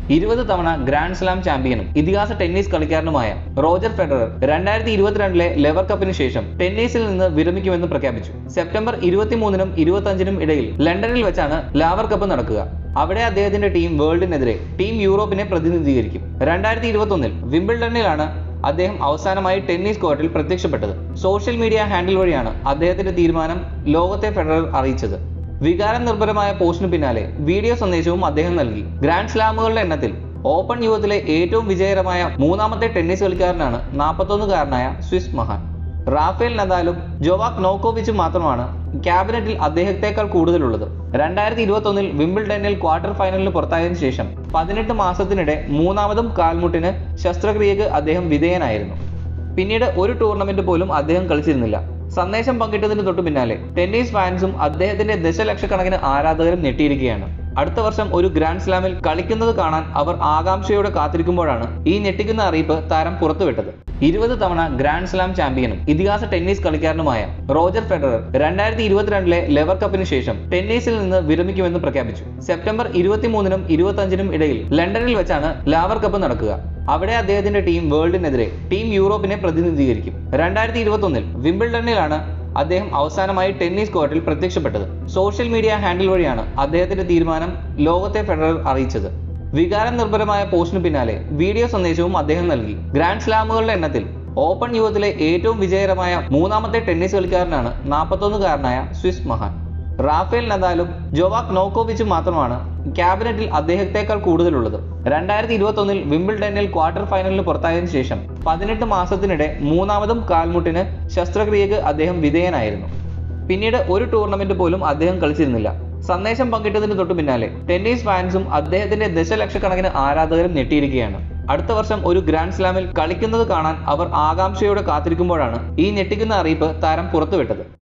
ഇരുപത് തവണ grand slam ചാമ്പ്യനും ഇതിഹാസ ടെന്നീസ് കളിക്കാരനുമായ റോജർ ഫെഡറർ രണ്ടായിരത്തി ഇരുപത്തിരണ്ടിലെ ലെവർ കപ്പിന് ശേഷം ടെന്നീസിൽ നിന്ന് വിരമിക്കുമെന്ന് പ്രഖ്യാപിച്ചു സെപ്റ്റംബർ ഇരുപത്തിമൂന്നിനും ഇരുപത്തഞ്ചിനും ഇടയിൽ ലണ്ടനിൽ വെച്ചാണ് ലാവർ കപ്പ് നടക്കുക അവിടെ അദ്ദേഹത്തിന്റെ ടീം വേൾഡിനെതിരെ ടീം യൂറോപ്പിനെ പ്രതിനിധീകരിക്കും രണ്ടായിരത്തി ഇരുപത്തൊന്നിൽ വിംബിൾഡണിലാണ് അദ്ദേഹം അവസാനമായി ടെന്നീസ് കോർട്ടിൽ പ്രത്യക്ഷപ്പെട്ടത് സോഷ്യൽ മീഡിയ ഹാൻഡിൽ വഴിയാണ് അദ്ദേഹത്തിന്റെ തീരുമാനം ലോകത്തെ ഫെഡറർ അറിയിച്ചത് വികാരം നിർഭരമായ പോസ്റ്റിന് പിന്നാലെ വീഡിയോ സന്ദേശവും അദ്ദേഹം നൽകി ഗ്രാൻഡ് സ്ലാമുകളുടെ എണ്ണത്തിൽ ഓപ്പൺ യുവത്തിലെ ഏറ്റവും വിജയകരമായ മൂന്നാമത്തെ ടെന്നീസ് കളിക്കാരനാണ് നാൽപ്പത്തൊന്നുകാരനായ സ്വിസ് മഹാൻ റാഫേൽ നദാലും ജോവാക് നോക്കോവിച്ചും മാത്രമാണ് ക്യാബിനറ്റിൽ അദ്ദേഹത്തെക്കാൾ കൂടുതലുള്ളത് രണ്ടായിരത്തി ഇരുപത്തൊന്നിൽ വിംബിൾഡണിൽ ക്വാർട്ടർ ഫൈനലിന് പുറത്തായതിനു ശേഷം പതിനെട്ട് മാസത്തിനിടെ മൂന്നാമതും കാൽമുട്ടിന് ശസ്ത്രക്രിയക്ക് അദ്ദേഹം വിധേയനായിരുന്നു പിന്നീട് ഒരു ടൂർണമെന്റ് പോലും അദ്ദേഹം കളിച്ചിരുന്നില്ല സന്ദേശം പങ്കിട്ടതിന് തൊട്ടു പിന്നാലെ ടെന്നീസ് ഫാൻസും അദ്ദേഹത്തിന്റെ ദശലക്ഷക്കണക്കിന് ആരാധകരും ഞെട്ടിയിരിക്കുകയാണ് അടുത്ത വർഷം ഒരു ഗ്രാൻഡ് സ്ലാമിൽ കളിക്കുന്നത് കാണാൻ അവർ ആകാംക്ഷയോടെ കാത്തിരിക്കുമ്പോഴാണ് ഈ ഞെട്ടിക്കുന്ന അറിയിപ്പ് താരം പുറത്തുവിട്ടത് ഇരുപത് തവണ ഗ്രാൻഡ് സ്ലാം ചാമ്പ്യനും ഇതിഹാസ ടെന്നീസ് കളിക്കാരനുമായ റോജർ ഫെഡറർ രണ്ടായിരത്തി ഇരുപത്തിരണ്ടിലെ ലെവർ കപ്പിന് ശേഷം ടെന്നീസിൽ നിന്ന് വിരമിക്കുമെന്ന് പ്രഖ്യാപിച്ചു സെപ്റ്റംബർ ഇരുപത്തിമൂന്നിനും ഇരുപത്തഞ്ചിനും ഇടയിൽ ലണ്ടനിൽ വെച്ചാണ് ലാവർ കപ്പ് നടക്കുക അവിടെ അദ്ദേഹത്തിന്റെ ടീം വേൾഡിനെതിരെ ടീം യൂറോപ്പിനെ പ്രതിനിധീകരിക്കും രണ്ടായിരത്തി ഇരുപത്തൊന്നിൽ വിംബിൾഡണിലാണ് അദ്ദേഹം അവസാനമായി ടെന്നീസ് കോർട്ടിൽ പ്രത്യക്ഷപ്പെട്ടത് സോഷ്യൽ മീഡിയ ഹാൻഡിൽ വഴിയാണ് അദ്ദേഹത്തിന്റെ തീരുമാനം ലോകത്തെ ഫെഡറർ അറിയിച്ചത് വികാരം നിർഭരമായ പോസ്റ്റിന് പിന്നാലെ വീഡിയോ സന്ദേശവും അദ്ദേഹം നൽകി ഗ്രാൻഡ് സ്ലാമുകളുടെ എണ്ണത്തിൽ ഓപ്പൺ യുവത്തിലെ ഏറ്റവും വിജയകരമായ മൂന്നാമത്തെ ടെന്നീസ് കളിക്കാരനാണ് നാൽപ്പത്തൊന്നുകാരനായ സ്വിസ് മഹാൻ റാഫേൽ നദാലും ജോവാക് നോക്കോവിച്ചും മാത്രമാണ് ക്യാബിനറ്റിൽ അദ്ദേഹത്തെക്കാൾ കൂടുതലുള്ളത് രണ്ടായിരത്തി ഇരുപത്തൊന്നിൽ വിംബിൾഡണിൽ ക്വാർട്ടർ ഫൈനലിന് പുറത്തായതിനു ശേഷം പതിനെട്ട് മാസത്തിനിടെ മൂന്നാമതും കാൽമുട്ടിന് ശസ്ത്രക്രിയക്ക് അദ്ദേഹം വിധേയനായിരുന്നു പിന്നീട് ഒരു ടൂർണമെന്റ് പോലും അദ്ദേഹം കളിച്ചിരുന്നില്ല സന്ദേശം പങ്കിട്ടതിന് തൊട്ടു പിന്നാലെ ടെന്നീസ് ഫാൻസും അദ്ദേഹത്തിന്റെ ദശലക്ഷക്കണക്കിന് ആരാധകരും ഞെട്ടിയിരിക്കുകയാണ് അടുത്ത വർഷം ഒരു ഗ്രാൻഡ് സ്ലാമിൽ കളിക്കുന്നത് കാണാൻ അവർ ആകാംക്ഷയോടെ കാത്തിരിക്കുമ്പോഴാണ് ഈ ഞെട്ടിക്കുന്ന അറിയിപ്പ് താരം പുറത്തുവിട്ടത്